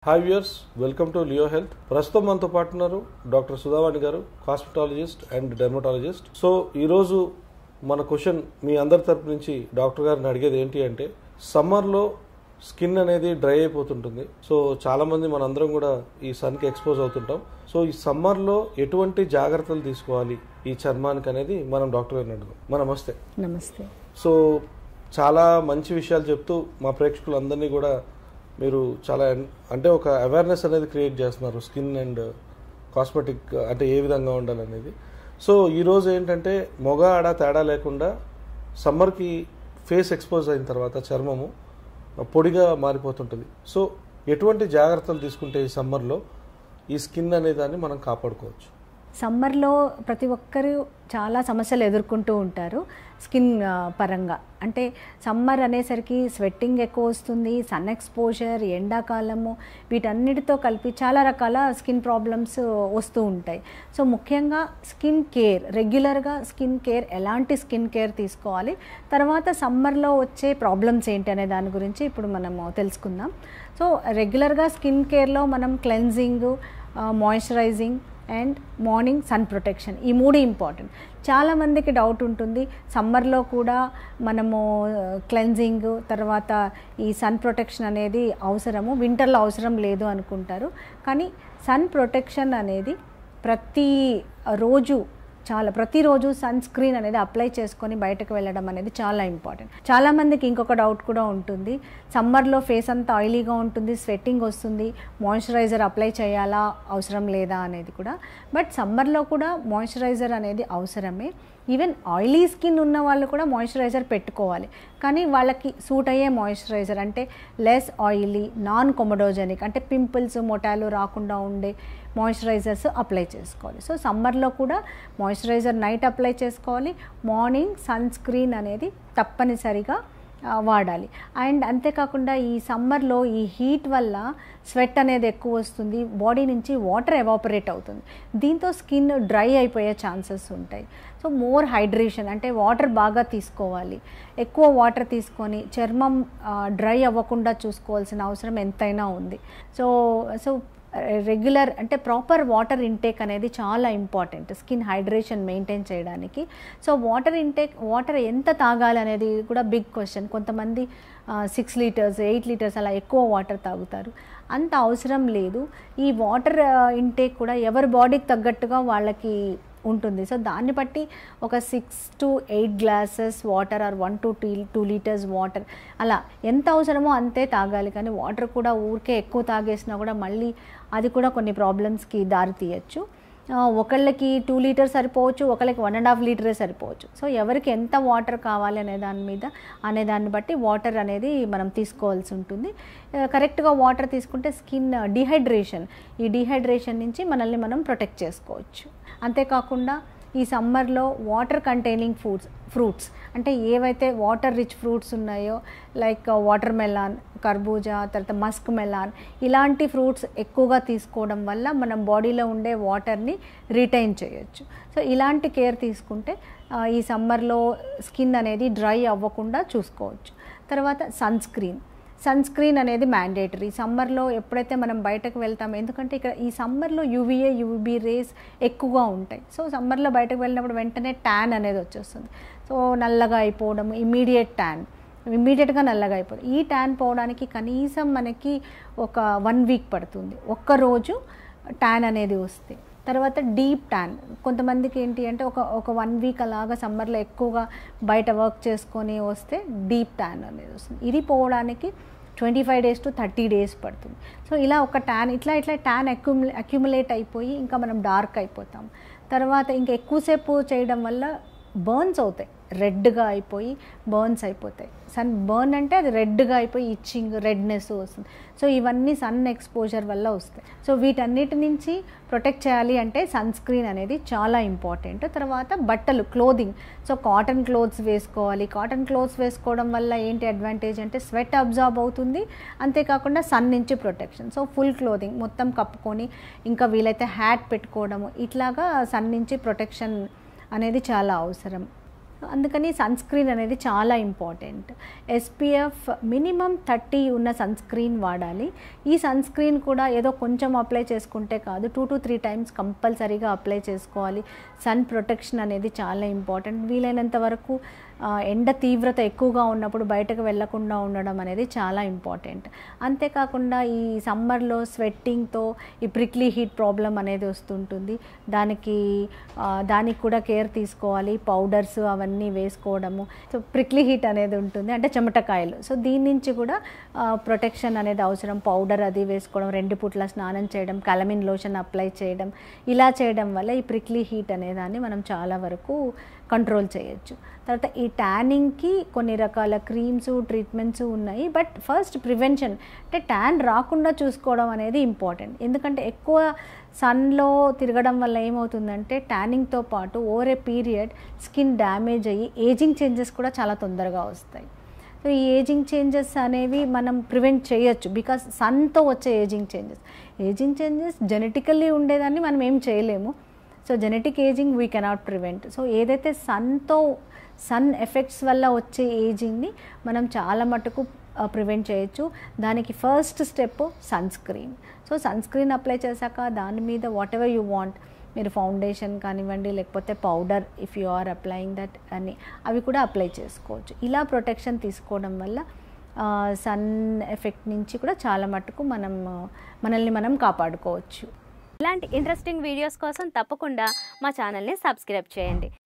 hi viewers welcome to Leo health ప్రస్తుతం మనతో పాటు ఉన్నారు డాక్టర్ సుధావాణి గారు హాస్పిటాలజిస్ట్ అండ్ డెర్మటాలజిస్ట్ సో ఈరోజు మన క్వశ్చన్ మీ అందరి తరపు నుంచి డాక్టర్ గారిని అడిగేది ఏంటి అంటే సమ్మర్లో స్కిన్ అనేది డ్రై అయిపోతుంటుంది సో చాలా మంది మనందరం కూడా ఈ సన్కి ఎక్స్పోజ్ అవుతుంటాం సో ఈ సమ్మర్లో ఎటువంటి జాగ్రత్తలు తీసుకోవాలి ఈ చర్మానికి అనేది మనం డాక్టర్ గారిని అడుగుదాం మన నమస్తే నమస్తే సో చాలా మంచి విషయాలు చెప్తూ మా ప్రేక్షకులందరినీ కూడా మీరు చాలా ఎన్- అంటే ఒక అవేర్నెస్ అనేది క్రియేట్ చేస్తున్నారు స్కిన్ అండ్ కాస్మెటిక్ అంటే ఏ విధంగా ఉండాలనేది సో ఈరోజు ఏంటంటే మొగ ఆడ తేడా లేకుండా సమ్మర్కి ఫేస్ ఎక్స్పోజ్ అయిన తర్వాత చర్మము పొడిగా మారిపోతుంటుంది సో ఎటువంటి జాగ్రత్తలు తీసుకుంటే ఈ సమ్మర్లో ఈ స్కిన్ అనే దాన్ని మనం కాపాడుకోవచ్చు సమ్మర్లో ప్రతి ఒక్కరు చాలా సమస్యలు ఎదుర్కొంటూ ఉంటారు స్కిన్ ఆ, పరంగా అంటే సమ్మర్ అనేసరికి స్వెట్టింగ్ ఎక్కువ వస్తుంది సన్ ఎక్స్పోజర్ ఎండాకాలము వీటన్నిటితో కలిపి చాలా రకాల స్కిన్ ప్రాబ్లమ్స్ వస్తూ ఉంటాయి సో ముఖ్యంగా స్కిన్ కేర్ రెగ్యులర్గా స్కిన్ కేర్ ఎలాంటి స్కిన్ కేర్ తీసుకోవాలి తర్వాత సమ్మర్లో వచ్చే ప్రాబ్లమ్స్ ఏంటి అనే దాని గురించి ఇప్పుడు మనము తెలుసుకుందాం సో రెగ్యులర్గా స్కిన్ కేర్లో మనం cleansing moisturising and morning sun protection ఈ మూడు ఇంపార్టెంట్ చాలామందికి డౌట్ ఉంటుంది సమ్మర్లో కూడా మనము క్లెన్జింగ్ తర్వాత ఈ సన్ ప్రొటెక్షన్ అనేది అవసరము వింటర్లో అవసరం లేదు అనుకుంటారు కానీ సన్ ప్రొటెక్షన్ అనేది ప్రతి రోజు చాలా ప్రతిరోజు సన్ స్క్రీన్ అనేది అప్లై చేసుకొని బయటకు వెళ్ళడం అనేది చాలా ఇంపార్టెంట్ చాలామందికి ఇంకొక డౌట్ కూడా ఉంటుంది సమ్మర్లో ఫేస్ అంతా ఆయిలీగా ఉంటుంది స్వెట్టింగ్ వస్తుంది మాయిశ్చరైజర్ అప్లై చేయాలా అవసరం లేదా అనేది కూడా బట్ సమ్మర్లో కూడా మాయిశ్చరైజర్ అనేది అవసరమే ఈవెన్ ఆయిలీ స్కిన్ ఉన్న వాళ్ళు కూడా మాయిశ్చరైజర్ పెట్టుకోవాలి కానీ వాళ్ళకి సూట్ అయ్యే మాయిశ్చరైజర్ అంటే లెస్ ఆయిలీ నాన్ కొమడోజెనిక్ అంటే పింపుల్స్ మొటాలు రాకుండా ఉండే మాయిశ్చరైజర్స్ అప్లై చేసుకోవాలి సో సమ్మర్లో కూడా మాయిశ్చరైజర్ నైట్ అప్లై చేసుకోవాలి మార్నింగ్ సన్ స్క్రీన్ అనేది తప్పనిసరిగా ఆ, వాడాలి అండ్ అంతేకాకుండా ఈ సమ్మర్లో ఈ హీట్ వల్ల స్వెట్ అనేది ఎక్కువ వస్తుంది బాడీ నుంచి వాటర్ ఎవాపరేట్ అవుతుంది దీంతో స్కిన్ డ్రై అయిపోయే ఛాన్సెస్ ఉంటాయి సో మోర్ హైడ్రేషన్ అంటే వాటర్ బాగా తీసుకోవాలి ఎక్కువ వాటర్ తీసుకొని చర్మం డ్రై అవ్వకుండా చూసుకోవాల్సిన అవసరం ఎంతైనా ఉంది సో సో రెగ్యులర్ అంటే ప్రాపర్ వాటర్ ఇంటేక్ అనేది చాలా ఇంపార్టెంట్ స్కిన్ హైడ్రేషన్ మెయింటైన్ చేయడానికి సో వాటర్ ఇంటేక్ వాటర్ ఎంత తాగాలి అనేది కూడా బిగ్ క్వశ్చన్ కొంతమంది సిక్స్ లీటర్స్ ఎయిట్ లీటర్స్ అలా ఎక్కువ వాటర్ తాగుతారు అంత అవసరం లేదు ఈ వాటర్ ఇంటేక్ కూడా ఎవరి బాడీకి తగ్గట్టుగా వాళ్ళకి ఉంటుంది సో దాన్ని బట్టి ఒక six to eight glasses water or one to టీ టూ లీటర్స్ వాటర్ అలా ఎంత అవసరమో అంతే తాగాలి కానీ వాటర్ కూడా ఊరికే ఎక్కువ తాగేసినా కూడా మళ్ళీ అది కూడా కొన్ని ప్రాబ్లమ్స్కి దారి తీయచ్చు ఆ, ఒకళ్ళకి టూ లీటర్స్ సరిపోవచ్చు ఒకళ్ళకి వన్ అండ్ హాఫ్ లీటరే సరిపోవచ్చు సో ఎవరికి ఎంత వాటర్ కావాలి అనే దాని మీద అనే దాన్ని బట్టి వాటర్ అనేది మనం తీసుకోవాల్సి ఉంటుంది ఆ, కరెక్ట్గా వాటర్ తీసుకుంటే స్కిన్ డిహైడ్రేషన్ ఈ డిహైడ్రేషన్ నుంచి మనల్ని మనం ప్రొటెక్ట్ చేసుకోవచ్చు అంతేకాకుండా ఈ సమ్మర్లో వాటర్ కంటైనింగ్ ఫ్రూట్స్ ఫ్రూట్స్ అంటే ఏవైతే వాటర్ రిచ్ ఫ్రూట్స్ ఉన్నాయో లైక్ వాటర్ మెలాన్ కర్బూజా తర్వాత మస్క్ మెలాన్ ఇలాంటి ఫ్రూట్స్ ఎక్కువగా తీసుకోవడం వల్ల మనం బాడీలో ఉండే వాటర్ని రిటైన్ చేయొచ్చు సో ఇలాంటి కేర్ తీసుకుంటే ఆ, ఈ సమ్మర్లో స్కిన్ అనేది డ్రై అవ్వకుండా చూసుకోవచ్చు తర్వాత సన్ స్క్రీన్ సన్ స్క్రీన్ అనేది మ్యాండేటరీ సమ్మర్లో ఎప్పుడైతే మనం బయటకు వెళ్తామో ఎందుకంటే ఇక్కడ ఈ సమ్మర్లో యూవీఏ యూవీబీ రేస్ ఎక్కువగా ఉంటాయి సో సమ్మర్లో బయటకు వెళ్ళినప్పుడు వెంటనే ట్యాన్ అనేది వచ్చేస్తుంది సో నల్లగా అయిపోవడం ఇమీడియట్ ట్యాన్ ఇమీడియట్గా నల్లగా అయిపోతుంది ఈ ట్యాన్ పోవడానికి కనీసం మనకి ఒక వన్ వీక్ పడుతుంది ఒక్క రోజు ట్యాన్ అనేది వస్తే తర్వాత డీప్ ట్యాన్ కొంతమందికి ఏంటి అంటే ఒక ఒక వన్ వీక్ అలాగా సమ్మర్లో ఎక్కువగా బయట వర్క్ చేసుకొని వస్తే డీప్ ట్యాన్ అనేది వస్తుంది ఇది పోవడానికి twenty five days to thirty days పడుతుంది సో ఇలా ఒక ట్యాన్ ఇట్లా ఇట్లా ట్యాన్ అక్యుములే అక్యుములేట్ అయిపోయి ఇంకా మనం డార్క్ అయిపోతాం తర్వాత ఇంకా ఎక్కువసేపు చేయడం వల్ల బర్న్స్ అవుతాయి రెడ్గా అయిపోయి బర్న్స్ అయిపోతాయి సన్ బర్న్ అంటే అది రెడ్గా అయిపోయి ఇచ్చింగ్ రెడ్నెస్ వస్తుంది సో ఇవన్నీ సన్ ఎక్స్పోజర్ వల్ల వస్తాయి సో వీటన్నిటి నుంచి ప్రొటెక్ట్ చేయాలి అంటే సన్ స్క్రీన్ అనేది చాలా ఇంపార్టెంట్ తర్వాత బట్టలు క్లోదింగ్ సో కాటన్ క్లోత్స్ వేసుకోవాలి కాటన్ క్లోత్స్ వేసుకోవడం వల్ల ఏంటి అడ్వాంటేజ్ అంటే స్వెట్ అబ్జార్బ్ అవుతుంది అంతేకాకుండా సన్ నుంచి ప్రొటెక్షన్ సో ఫుల్ క్లోదింగ్ మొత్తం కప్పుకొని ఇంకా వీలైతే హ్యాట్ పెట్టుకోవడము ఇట్లాగా సన్ నుంచి ప్రొటెక్షన్ అనేది చాలా అవసరం అందుకని సన్ స్క్రీన్ అనేది చాలా ఇంపార్టెంట్ ఎస్పీఎఫ్ మినిమం థర్టీ ఉన్న సన్ స్క్రీన్ వాడాలి ఈ సన్ స్క్రీన్ కూడా ఏదో కొంచెం అప్లై చేసుకుంటే కాదు టూ టు త్రీ టైమ్స్ కంపల్సరీగా అప్లై చేసుకోవాలి సన్ ప్రొటెక్షన్ అనేది చాలా ఇంపార్టెంట్ వీలైనంత వరకు ఆ, ఎండ తీవ్రత ఎక్కువగా ఉన్నప్పుడు బయటకు వెళ్లకుండా ఉండడం అనేది చాలా ఇంపార్టెంట్ అంతేకాకుండా ఈ సమ్మర్లో స్వెట్టింగ్తో ఈ ప్రిక్లీ హీట్ ప్రాబ్లం అనేది వస్తుంటుంది దానికి ఆ, దానికి కూడా కేర్ తీసుకోవాలి పౌడర్స్ అవన్నీ వేసుకోవడము సో ప్రిక్లీ హీట్ అనేది ఉంటుంది అంటే చెమటకాయలు సో దీని నుంచి కూడా ప్రొటెక్షన్ అనేది అవసరం పౌడర్ అది వేసుకోవడం రెండు పూట్ల స్నానం చేయడం కలమిన్ లోషన్ అప్లై చేయడం ఇలా చేయడం వల్ల ఈ ప్రిక్లీ హీట్ అనే దాన్ని మనం చాలా వరకు కంట్రోల్ చేయొచ్చు తర్వాత ఈ ట్యానింగ్కి కొన్ని రకాల క్రీమ్స్ ట్రీట్మెంట్స్ ఉన్నాయి బట్ ఫస్ట్ ప్రివెన్షన్ అంటే ట్యాన్ రాకుండా చూసుకోవడం అనేది ఇంపార్టెంట్ ఎందుకంటే ఎక్కువ సన్లో తిరగడం వల్ల ఏమవుతుందంటే ట్యానింగ్తో పాటు over a period skin damage అయ్యి ఏజింగ్ చేంజెస్ కూడా చాలా తొందరగా వస్తాయి సో ఈ ఏజింగ్ చేంజెస్ అనేవి మనం ప్రివెంట్ చేయొచ్చు బికాస్ సన్తో వచ్చే ageing changes ageing changes genetically ఉండేదాన్ని మనం ఏం చేయలేము so genetic ageing we cannot prevent so ఏదైతే సన్తో సన్ ఎఫెక్ట్స్ వల్ల వచ్చే ఏజింగ్ని మనం చాలా మటుకు ప్రివెంట్ చేయొచ్చు దానికి first step sunscreen so sunscreen apply చేశాక దాని మీద వాట్ ఎవర్ యూ వాంట్ మీరు ఫౌండేషన్ కానివ్వండి లేకపోతే powder if you are applying that అని అవి కూడా అప్లై చేసుకోవచ్చు ఇలా ప్రొటెక్షన్ తీసుకోవడం వల్ల సన్ ఎఫెక్ట్ నుంచి కూడా చాలా మటుకు మనం ఆ, మనల్ని మనం కాపాడుకోవచ్చు ఇలాంటి ఇంట్రెస్టింగ్ వీడియోస్ కోసం తప్పకుండా మా ఛానల్ని సబ్స్క్రైబ్ చేయండి